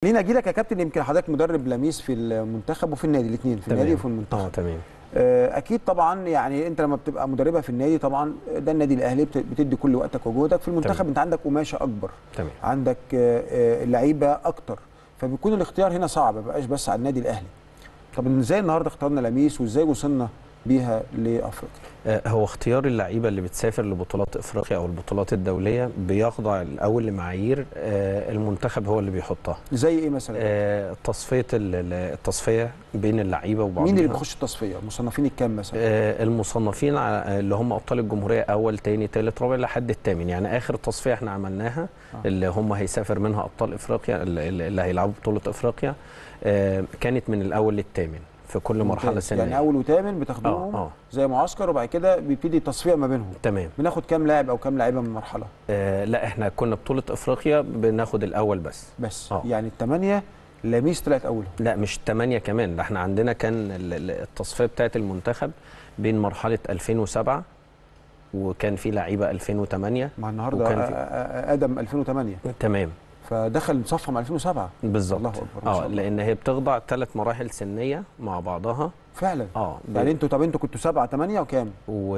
خلينا اجي لك يا كابتن يمكن حضرتك مدرب لميس في المنتخب وفي النادي الاثنين في النادي وفي اه المنتخب تمام آه، اكيد طبعا يعني انت لما بتبقى مدربها في النادي طبعا ده النادي الاهلي بت- بتدي كل وقتك وجهدك في المنتخب تمام. انت عندك قماشه اكبر تمام عندك آه، آه، لعيبه اكتر فبيكون الاختيار هنا صعب ما بقاش بس على النادي الاهلي طب ازاي النهارده اخترنا لميس وازاي وصلنا بيها لافريقيا آه، هو اختيار اللعيبه اللي بتسافر لبطولات افريقيا او البطولات الدوليه بيخضع الاول لمعايير آه، المنتخب هو اللي بيحطها زي ايه مثلا آه، تصفيه ال- ال- التصفيه بين اللعيبه وبعضها مين اللي بيخش التصفيه مصنفين الكام مثلا آه، المصنفين ع- اللي هم ابطال الجمهوريه اول تاني تالت رابع لحد الثامن يعني اخر تصفيه احنا عملناها آه. اللي هم هيسافر منها ابطال افريقيا اللي اللي هيلعبوا بطوله افريقيا آه، كانت من الاول للثامن في كل مرحله ممتاز. سنيه يعني اول وثامن بتاخدوهم اه اه زي معسكر وبعد كده بيبتدي تصفيه ما بينهم تمام بناخد كام لاعب او كام لعيبه من المرحله آه لا احنا كنا بطوله افريقيا بناخد الاول بس بس آه. يعني الثمانيه لميس طلعت اولهم لا مش 8 كمان ده احنا عندنا كان ال- ال- التصفيه بتاعه المنتخب بين مرحله 2007 وكان في لعيبه 2008 مع النهارده وكان آه، في- آه، آه، ادم 2008 تمام فدخل صفها مع 2007 بالظبط الله أكبر، ما شاء اه الله. لان هي بتخضع ثلاث مراحل سنيه مع بعضها فعلا اه يعني انتوا طب انتوا كنتوا 7 8 وكام؟ و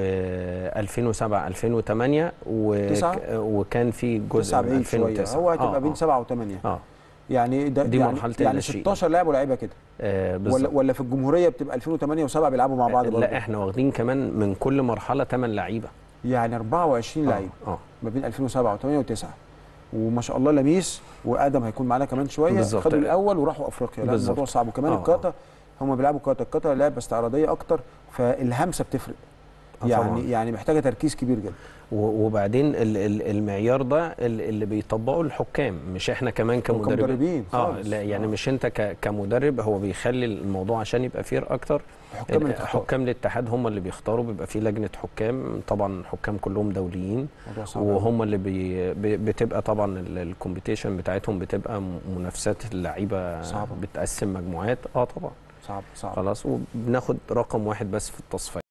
2007 2008 و... تسعة؟ وكان في جزء 9 من بعيد شويه 2009 هو هتبقى آه، بين آه. 7 و8 اه يعني ده دي يعني مرحلة يعني الناشئين. 16 لاعب ولاعيبه كده آه ولا بالظبط ولا في الجمهوريه بتبقى 2008 و7 بيلعبوا مع بعض برضه لا احنا واخدين كمان من كل مرحله 8 لعيبه يعني 24 آه، لعيب اه ما بين 2007 و8 و9 وما شاء الله لميس وادم هيكون معانا كمان شويه بالظبط. خدوا الاول وراحوا افريقيا لا بالظبط. الموضوع صعب وكمان آه، الكاتا هم بيلعبوا كاتا الكاتا لعبه استعراضيه اكتر فالهمسه بتفرق آه، يعني طبعاً. يعني محتاجه تركيز كبير جدا و- وبعدين ال- ال- المعيار ده ال- اللي بيطبقه الحكام مش احنا كمان كمدربين كمدربين اه خالص. لا يعني آه. مش انت ك- كمدرب هو بيخلي الموضوع عشان يبقى فير اكتر حكام اللي ال- تختار. حكام الاتحاد هم اللي بيختاروا بيبقى في لجنه حكام طبعا حكام كلهم دوليين موضوع صعب أوي. وهم اللي بي بي- بتبقى طبعا الكومبيتيشن بتاعتهم بتبقى م- منافسات اللعيبه صعبة. بتقسم مجموعات اه طبعا صعب صعب خلاص وبناخد رقم واحد بس في التصفيه